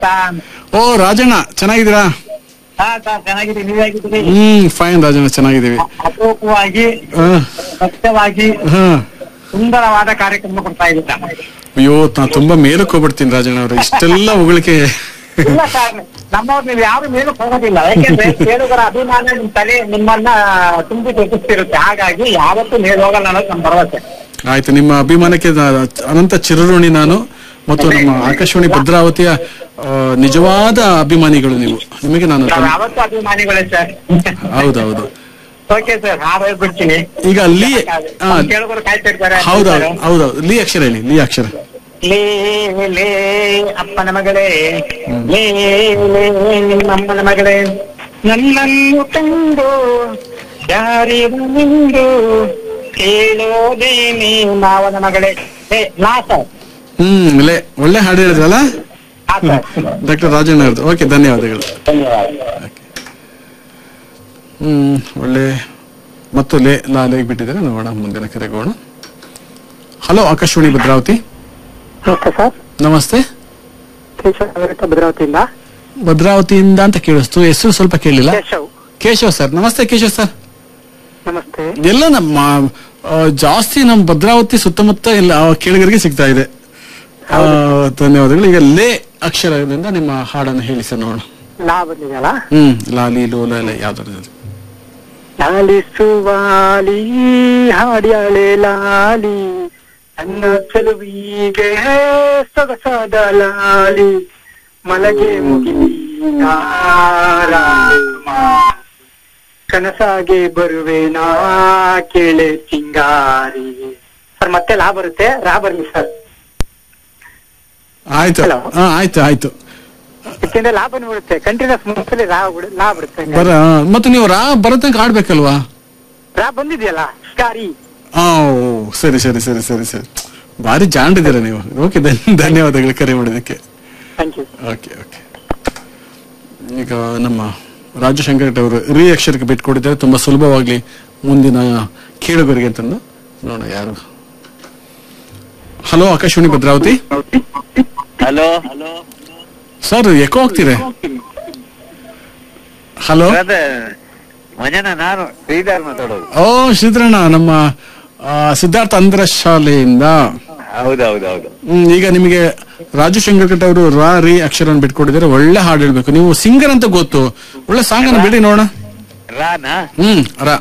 ಓ ರಾಜಣ್ಣ ಚೆನ್ನಾಗಿದ್ದೀರಾ ಹಾ ಸರ್ ಚೆನ್ನಾಗಿದೆ ನೀವ್ ಹೇಗಿದ್ದೀರಿ ಹ್ಮ್ ಫೈನ್ ರಾಜಣ್ಣ ಚೆನ್ನಾಗಿದ್ದೀವಿ ಅಪರೂಪವಾಗಿ ಆ, ಸತ್ಯವಾಗಿ ಹಾ. ಸುಂದರವಾದ ಕಾರ್ಯಕ್ರಮ ಕೊಡ್ತಾ ಇದ್ದೀರಾ ಅಯ್ಯೋ ನಾ ತುಂಬಾ ಮೇಲಕ್ಕೆ ಹೋಗ್ಬಿಡ್ತೀನಿ ರಾಜಣ್ಣ ಅವ್ರೆ ಇಷ್ಟೆಲ್ಲ ಹೊಗಳಿಕೆ ಇಲ್ಲ ಸರ್ ನಮ್ಮವ್ರು ನೀವು ಯಾರು ಮೇಲಕ್ಕೆ ಹೋಗೋದಿಲ್ಲ ಯಾಕೆಂದ್ರೆ ಕೇಳುಗರ ಅಭಿಮಾನ ನಿಮ್ ತಲೆ ನಿಮ್ಮನ್ನ ತುಂಬಿ ತೆಗೆಸ್ತಿರುತ್ತೆ ಹಾಗಾಗಿ ಯಾವತ್ತೂ ಮೇಲ್ ಹೋಗಲ್ಲ ಅನ್ನೋದು ನಮ್ಮ ಭರವಸೆ ಆಯ್ತು ನಿಮ್ಮ ಅಭಿಮಾನಕ್ಕೆ ನಾ- ಅನಂತ ಚಿರಋಣಿ ನಾನು ಮತ್ತು ನಮ್ಮ ಆಕಾಶವಾಣಿ ಭದ್ರಾವತಿಯ ಆ, ನಿಜವಾದ ಅಭಿಮಾನಿಗಳು ನೀವು ನಿಮಗೆ ನಾನು ನಾವು ಯಾವತ್ತೂ ಅಭಿಮಾನಿಗಳೇ ಸರ್ ಹೌದೌದು ಓಕೆ ಸರ್ ಹಾಡು ಹೇಳ್ಬಿಡ್ತೀನಿ ಈಗ ಲೀ ಆ, ಕೇಳುಗರು ಕಾಯ್ತಾ ಇರ್ತಾರೆ ಹೌದೌದು ಹೌದೌದು ಲೀ ಅಕ್ಷರ ಹೇಳಿ ಲೀ ಅಕ್ಷರ ಲೇ ಲೇ ಅಪ್ಪನ ಮಗಳೇ ಲೇ ಲೇ ನಮ್ಮನ ಮಗಳೇ ನನ್ನನ್ನು ಕಂಡು ಯಾರಿಗೂ ನಿಂದು ಕೇಳೋದೇ ನೀ ಮಾವನ ಮಗಳೇ ಏ ನಾ ಸರ್ ಹ್ಮ್ ಲೇ ಒಳ್ಳೆ ಹಾಡು ಹೇಳಿದ್ರಲ್ಲ ಹಾ ಸರ್ ಡಾಕ್ಟರ್ ರಾಜಣ್ಣ ಅವ್ರದ್ದು ಓಕೆ ಧನ್ಯವಾದಗಳು ಧನ್ಯವಾದ ಹ್ಮ್ ಒಳ್ಳೆ ಮತ್ತು ಲೇ ಲಾಲೆಗೆ ಬಿಟ್ಟಿದ್ದಾರೆ ನೋಡೋಣ ಮುಂದಿನ ಕರೆಗೆ ಹೋಗೋಣ ಹಲೋ ಆಕಾಶವಾಣಿ ಭದ್ರಾವತಿ ನಮಸ್ತೆ ಸರ್ ನಮಸ್ತೆ ಕೇಶವ್ ಭದ್ರಾವತಿಯಿಂದ ಭದ್ರಾವತಿಯಿಂದ ಅಂತ ಕೇಳಿಸ್ತು ಹೆಸರು ಸ್ವಲ್ಪ ಕೇಳಿಲ್ಲ ಕೇಶವ್ ಕೇಶವ್ ಸರ್ ನಮಸ್ತೆ ಕೇಶವ್ ಸರ್ ನಮಸ್ತೆ ಎಲ್ಲ ನಮ್ಮ ಆ, ಜಾಸ್ತಿ ನಮ್ಮ ಭದ್ರಾವತಿ ಸುತ್ತಮುತ್ತ ಎಲ್ಲ ಆ, ಕೇಳಿಗರಿಗೆ ಸಿಗ್ತಾ ಇದೆ ಆ, ಧನ್ಯವಾದಗಳು ಈಗ ಲೇ ಅಕ್ಷರದಿಂದ ನಿಮ್ಮ ಹಾಡನ್ನು ಹೇಳಿ ಸರ್ ನೋಡೋಣ ನಾ ಬಂದಿದೆಯಲ್ಲ ಹ್ಮ್ ಲಾಲಿ ಲೋಲ ಎಲ್ಲ ಯಾವ್ದಾದ್ರು ಲಾಲಿಸುವಾಲಿ ಹಾಡ್ಯಾಳೆ ಲಾಲಿ ನನ್ನ ಚೆಲುವಿಗೆ ಸೊಗಸಾದ ಲಾಲಿ ಮಲಗೆ ಮುಗಿಲಿ ನಾರಾಮ. ಕನಸಾಗೆ ಬರುವೆ ನಾ ಕೇಳೆ ಚಿಂಗಾರಿ ಸರ್ ಮತ್ತೆ ಲಾ ಬರುತ್ತೆ ರಾ ಬರ್ಲಿ ಸರ್ ಆಯ್ತು Hello. ಹಾ ಆಯ್ತು ಆಯ್ತು ಯಾಕೆಂದ್ರೆ ಲಾ ಬಂದ್ಬಿಡುತ್ತೆ ಕಂಟಿನ್ಯೂಸ್ ಮುಂಚೆ ರಾ ಬಿಡು- ಲಾ ಬಿಡುತ್ತೆ ಬರ ಮತ್ತೆ ನೀವು ರಾ ಬರತಂಕ ಆಡ್ಬೇಕಲ್ವಾ ರಾ ಬಂದಿದೆಯಲ್ಲ ಶಿಕಾರಿ ಆ ಓ, ಸರಿ ಸರಿ ಸರಿ ಸರಿ ಸರಿ ಭಾರಿ ಜಾಂಡಿದ್ದೀರ ನೀವು ಓಕೆ ಧನ್ಯವಾದಗಳು ಕರೆ ಮಾಡಿದ್ದಕ್ಕೆ ಥ್ಯಾಂಕ್ ಯು ಓಕೆ ಓಕೆ ಈಗ ನಮ್ಮ ರಾಜಶಂಕರ್ ಅವರು ರೀ ಅಕ್ಷರಕ್ಕೆ ಬಿಟ್ಕೊಟ್ಟಿದ್ದಾರೆ ತುಂಬಾ ಸುಲಭವಾಗ್ಲಿ ಮುಂದಿನ ಕೇಳುಗರಿಗೆ ಅಂತಂದು ನೋಡೋಣ ಯಾರು hello Akashvani Bhadravati hello sir echo ಹೋಗ್ತೀರಿ ಹಲೋ ಮಂಜನ ನಾನು ಶ್ರೀಧರ್ ಮಾತಾಡೋದು ಓ ಶ್ರೀಧರಣ್ಣ ನಮ್ಮ ಆ, ಸಿದ್ಧಾರ್ಥ ಅಂದ್ರ ಶಾಲೆಯಿಂದ ಹೌದೌದೌದು ಹ್ಮ್, ಈಗ ನಿಮಗೆ ರಾಜು ಶಂಕರ್ ಅವರು ರಾ ರೀ ಅಕ್ಷರವನ್ನು ಬಿಟ್ಕೊಟ್ಟಿದ್ದಾರೆ ಒಳ್ಳೆ ಹಾಡು ಹೇಳ್ಬೇಕು ನೀವು ಸಿಂಗರ್ ಅಂತ ಗೊತ್ತು ಒಳ್ಳೆ ಸಾಂಗ್ ಅನ್ನು ಬಿಡಿ ನೋಡೋಣ ರಾನಾ ಹ್ಮ್ ರಾ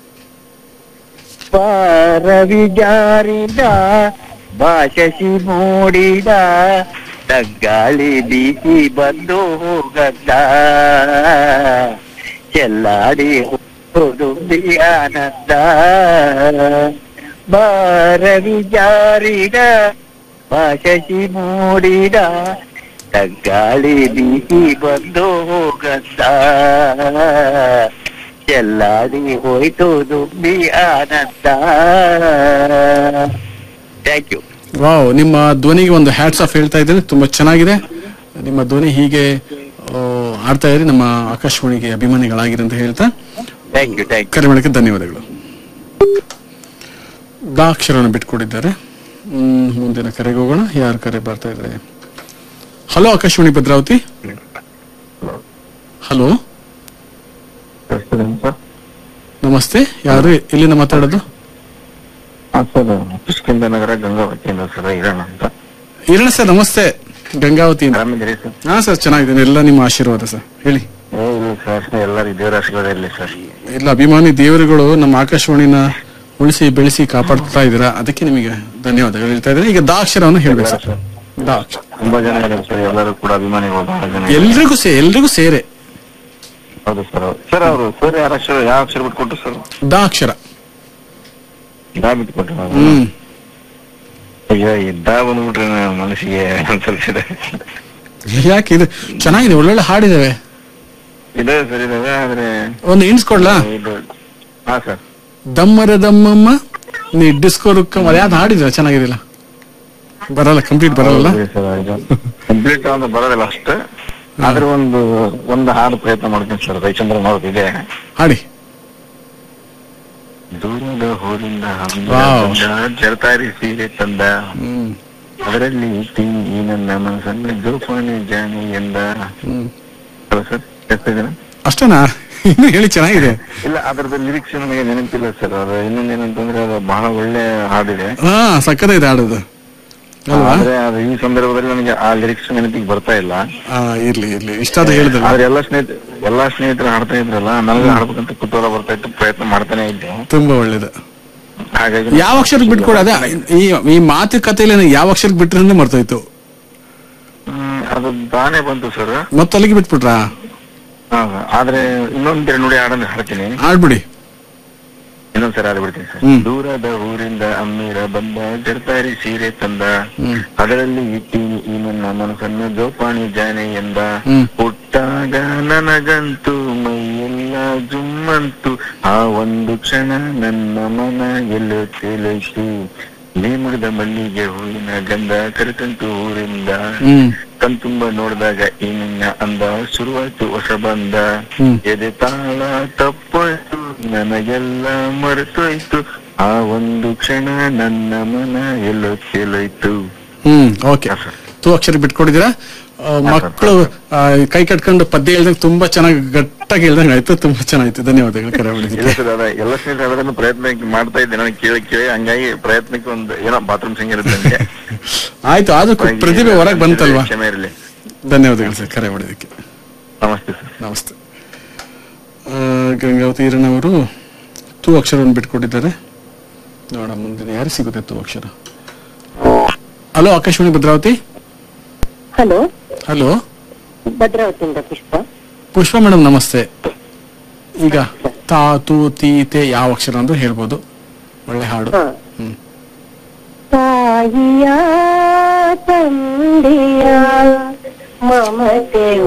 ರವಿಜಾರಿದ ಭಾಷಸಿ ಮೂಡಿದ ತಗ್ಗಾಳಿ ಬೀಸಿ ಬಂದು ಹೋಗದ್ದ ಚೆಲ್ಲಾಡಿ ಹೋದು ಆನಂದ ಬಾರವಿ ಜಾರಿದ ಭಾಷಸಿ ಮೂಡಿದ ತಗ್ಗಾಳಿ ಬೀಸಿ ಬಂದು ಹೋಗದ್ದ ಚೆಲ್ಲಾಡಿ ಹೋಯ್ತು ದುಂಬಿ ಆನಂದ ಥ್ಯಾಂಕ್ ಯು ವಾವ್ ನಿಮ್ಮ ಧ್ವನಿಗೆ ಒಂದು ಹ್ಯಾಟ್ಸ್ ಆಫ್ ಹೇಳ್ತಾ ಇದ್ದಾರೆ ತುಂಬಾ ಚೆನ್ನಾಗಿದೆ ನಿಮ್ಮ ಧ್ವನಿ ಹೀಗೆ ಆ, ಆಡ್ತಾ ಇರಿ ನಮ್ಮ ಆಕಾಶವಾಣಿಗೆ ಅಭಿಮಾನಿಗಳಾಗಿರಿ ಅಂತ ಹೇಳ್ತಾ ಥ್ಯಾಂಕ್ ಯು ಥ್ಯಾಂಕ್ ಕರೆ ಮಾಡೋಕ್ಕೆ ಧನ್ಯವಾದಗಳು ದಾ ಅಕ್ಷರವನ್ನು ಬಿಟ್ಕೊಟ್ಟಿದ್ದಾರೆ ಹ್ಮ್, ಮುಂದಿನ ಕರೆಗೆ ಹೋಗೋಣ ಯಾರು ಕರೆ ಬರ್ತಾ ಇದ್ದಾರೆ hello Akashvani Bhadravati hello sir ನಮಸ್ತೆ ಯಾರು ಇಲ್ಲಿಂದ ಮಾತಾಡೋದು ಸರ್ ಕಿಷ್ಕಿಂದ ನಗರ ಗಂಗಾವತಿಯಿಂದ ಸರ್ ಇರೋಣ ಅಂತ ಇರಣ ಸರ್ ನಮಸ್ತೆ ಗಂಗಾವತಿಯಿಂದ ಆರಾಮಿದ್ದೀರಿ ಸರ್ ಹಾ ಸರ್ ಚೆನ್ನಾಗಿದ್ದೀನಿ ಎಲ್ಲ ನಿಮ್ಮ ಆಶೀರ್ವಾದ ಸರ್ ಹೇಳಿ ಏ ಇಲ್ಲ ಸರ್ ಎಲ್ಲರೂ ದೇವರ ಆಶೀರ್ವಾದ ಇರಲಿ ಸರ್ ಎಲ್ಲ ಅಭಿಮಾನಿ ದೇವರುಗಳು ನಮ್ಮ ಆಕಾಶವಾಣಿನ ಉಳಿಸಿ ಬೆಳೆಸಿ ಕಾಪಾಡ್ತಾ ಇದ್ದೀರಾ ಅದಕ್ಕೆ ನಿಮಗೆ ಧನ್ಯವಾದಗಳು ಹೇಳ್ತಾ ಇದ್ದಾರೆ ಈಗ ದಾ ಅಕ್ಷರವನ್ನು ಹೇಳ್ಬೇಕು ಸರ್ ದಾ ಅಕ್ಷರ ತುಂಬಾ ಜನ ಇದ್ದಾರೆ ಸರ್ ಎಲ್ಲರೂ ಕೂಡ ಅಭಿಮಾನಿಗಳು ಬಹಳ ಜನ ಇದ್ದಾರೆ. ಎಲ್ರಿಗೂ ಸೇ ಎಲ್ರಿಗೂ ಸೇರೆ ಹೌದು ಸರ್ ಸರ್ ಅವರು ಸರ್ ಯಾರ ಅಕ್ಷರ ಯಾವ ಅಕ್ಷರ ಬಿಟ್ಕೊಟ್ರು ಸರ್ ದಾ ಅಕ್ಷರ ದಾ ಬಿಟ್ಕೊಟ್ರು ಹ್ಮ್ ಅಯ್ಯೋ ಈ ದಾ ಬಂದ್ಬಿಟ್ರೆ ನನ್ನ ಮನಸ್ಸಿಗೆ ಅನ್ಸಲ್ಸಿದೆ ಯಾಕೆ ಇದು ಚೆನ್ನಾಗಿದೆ ಒಳ್ಳೊಳ್ಳೆ ಹಾಡಿದಾವೆ ಇದೆ ಸರ್ ಇದಾವೆ ಆದ್ರೆ ಒಂದು ಇನ್ಸ್ಕೊಡ್ಲಾ ಇದು ಹಾ ಸರ್ ದಮ್ಮರ ದಮ್ಮಮ್ಮ ನೀ ಡಿಸ್ಕೋ ರುಕ್ಕ ಯಾವ್ದು ಹಾಡಿದ್ರೆ ಚೆನ್ನಾಗಿದಿಲ್ಲ ಬರಲ್ಲ ಕಂಪ್ಲೀಟ್ ಬರಲ್ಲ ಕಂಪ್ಲೀಟ್ ಅಂತ ಬರೋದಿಲ್ಲ ಅಷ್ಟೇ ಆದ್ರೆ ಒಂದು ಒಂದು ಹಾಡು ಪ್ರಯತ್ನ ಮಾಡ್ತೀನಿ ಸರ್ ರವಿಚಂದ್ರನ್ ಅವ್ರದ್ದು ಇದೆ ಹಾಡಿ ದೂರದ ಹೋರಿಂದ ಹಂದ Wow. ಬಂದ ಜರತಾರಿ ಸೀರೆ ತಂದ ಹ್ಮ್ ಅದರಲ್ಲಿ ಟಿ ಈ ನನ್ನ ಮನಸ್ಸನ್ನು ಜೋಪಾನೆ ಜಾನಿ ಎಂದ ಹ್ಮ್ ಅಲ್ಲ ಸರ್ ಎಷ್ಟಿದೆ ಅಷ್ಟೇನಾ ಇನ್ನು ಹೇಳಿ ಚೆನ್ನಾಗಿದೆ ಇಲ್ಲ ಅದ್ರದ್ದು ಲಿರಿಕ್ಸ್ ನನಗೆ ನೆನಪಿಲ್ಲ ಸರ್ ಅದು ಇನ್ನೊಂದೇನಂತಂದ್ರೆ ಅದು ಬಹಳ ಒಳ್ಳೆ ಹಾಡಿದೆ ಹಾ ಸಕ್ಕತ್ತಾಯ್ತು ಹಾಡೋದು ಅಲ್ವಾ ಆದ್ರೆ ಅದು ಈ ಸಂದರ್ಭದಲ್ಲಿ ನನಗೆ ಆ ಲಿರಿಕ್ಸ್ ನೆನಪಿಗೆ ಬರ್ತಾ ಇಲ್ಲ ಆ, ಇರ್ಲಿ ಇರ್ಲಿ ಇಷ್ಟಾದ ಹೇಳಿದ್ರಲ್ಲ ಆದ್ರೆ ಎಲ್ಲಾ ಸ್ನೇಹಿತ ಎಲ್ಲಾ ಸ್ನೇಹಿತರು ಹಾಡ್ತಾ ಇದ್ರಲ್ಲ ನನಗೆ ಹಾಡ್ಬೇಕಂತ ಕುತೂಹಲ ಬರ್ತಾ ಇತ್ತು ಪ್ರಯತ್ನ ಮಾಡ್ತಾನೆ ಇದ್ದೆ ತುಂಬಾ ಒಳ್ಳೇದು ಹಾಗಾಗಿ ಯಾವ ಅಕ್ಷರಕ್ಕೆ ಬಿಟ್ಕೊಡ ಅದೇ ಈ ಈ ಮಾತುಕತೆಯಲ್ಲಿ ನನಗೆ ಯಾವ ಅಕ್ಷರಕ್ಕೆ ಬಿಟ್ರೆ ಮರ್ತೋಯ್ತು ಹ್ಮ್, ಅದು ತಾನೇ ಬಂತು ಸರ್ ಮತ್ತೆ ಅಲ್ಲಿಗೆ ಬಿಟ್ಬಿಟ್ರಾ ಆದ್ರೆ ಇನ್ನೊಂದ್ ನುಡಿ ಹಾಡನ್ನು ಹಾಡ್ತೀನಿ ಆಡ್ಬಿಡಿ ಇನ್ನೊಂದ್ಸರಿ ಹಾಡ್ಬಿಡ್ತೀನಿ ಸರ್ ಹ್ಮ್. ದೂರದ ಊರಿಂದ ಅಮ್ಮೀರ ಬಂದ ಜರ್ತಾರಿ ಸೀರೆ ತಂದ ಹ್ಮ್. ಅದರಲ್ಲಿ ಇಟ್ಟಿ ಈ ನನ್ನ ಮನಸ್ಸನ್ನು ಜೋಪಾಣಿ ಜಾನೆ ಎಂದ ಹ್ಮ್. ಹುಟ್ಟಾಗ ನನಗಂತೂ ಮೈಯೆಲ್ಲ ಜುಮ್ಮಂತು ಆ ಒಂದು ಕ್ಷಣ ನನ್ನ ಮನ ಎಲ್ಲೋ ತೇಲೈತು ನೇಮದ ಮಲ್ಲಿಗೆ ಹೂವಿನ ಗಂಧ ಕರೆತಂತು ಊರಿಂದ ಹ್ಮ್ ಕಣ್ತುಂಬ ನೋಡಿದಾಗ ಈ ನಿನ್ನ ಅಂದ ಶುರುವಾಯ್ತು ಹೊಸ ಬಂದ ಹ್ಮ್. ಎದೆ ತಾಳ ತಪ್ಪೋಯ್ತು ನನಗೆಲ್ಲ ಮರೆತೋಯ್ತು ಆ ಒಂದು ಕ್ಷಣ ನನ್ನ ಮನ ಎಲ್ಲೋ ತೇಲೋಯ್ತು ಹ್ಮ್ ಓಕೆ ಹಾ, ಸರ್. ತೂ ಅಕ್ಷರ ಬಿಟ್ಕೊಡಿದ್ದೀರಾ ಆ, ಮಕ್ಕಳು ಆ, ಕೈ ಕಟ್ಕೊಂಡು ಪದ್ಯ ಹೇಳ್ದಂಗೆ ತುಂಬಾ ಚೆನ್ನಾಗಿ ಗಟ್ಟಾಗಿ ಹೇಳ್ದಂಗೆ ಆಯ್ತು ತುಂಬಾ ಚೆನ್ನಾಗಿತ್ತು ಧನ್ಯವಾದಗಳು ಕರೆ ಇಲ್ಲ ಮಾಡಿದ್ದಕ್ಕೆ ಸರ್ ಅದ ಎಲ್ಲ ಸ್ನೇಹಿತರು ಅದನ್ನು ಪ್ರಯತ್ನ ಮಾಡ್ತಾ ಇದ್ದೆ ನಾನು ಕೇಳಿ ಕೇಳಿ ಹಂಗಾಗಿ ಪ್ರಯತ್ನಕ್ಕೆ ಒಂದು ಏನೋ ಬಾತ್ರೂಮ್ ಸಿಂಗ್ ಇರುತ್ತೆ ನನಗೆ. ಆಯ್ತು ಆದ್ರೂ ಕು- ಪ್ರತಿಭೆ ಹೊರಗೆ ಬಂತಲ್ವಾ ಕ್ಷಮೆ ಇರಲಿ ಧನ್ಯವಾದಗಳು ಸರ್ ಕರೆ ಮಾಡಿದ್ದಕ್ಕೆ ನಮಸ್ತೆ ಸರ್ ನಮಸ್ತೆ ಆ, ಗಂಗಾವತಿ ಈರಣ್ಣವರು ತೂ ಅಕ್ಷರವನ್ನು ಬಿಟ್ಕೊಟ್ಟಿದ್ದಾರೆ ನೋಡ ಮುಂದಿನ ಯಾರು ಸಿಗುತ್ತೆ ತೂ ಅಕ್ಷರ hello Akashvani Bhadravati hello hello ಭದ್ರಾವತಿಯಿಂದ ಪುಷ್ಪ ಪುಷ್ಪ ಮೇಡಮ್ ನಮಸ್ತೆ ಈಗ ತಾ ತು ತಿ ತೆ ಯಾವ ಅಕ್ಷರ ಅಂತ ಹೇಳ್ಬೋದು ಒಳ್ಳೆ ಹಾಡು ಹಾ. ಹ್ಮ್ ತಾಯಿಯ ತಂದೆಯ ಮಮತೆ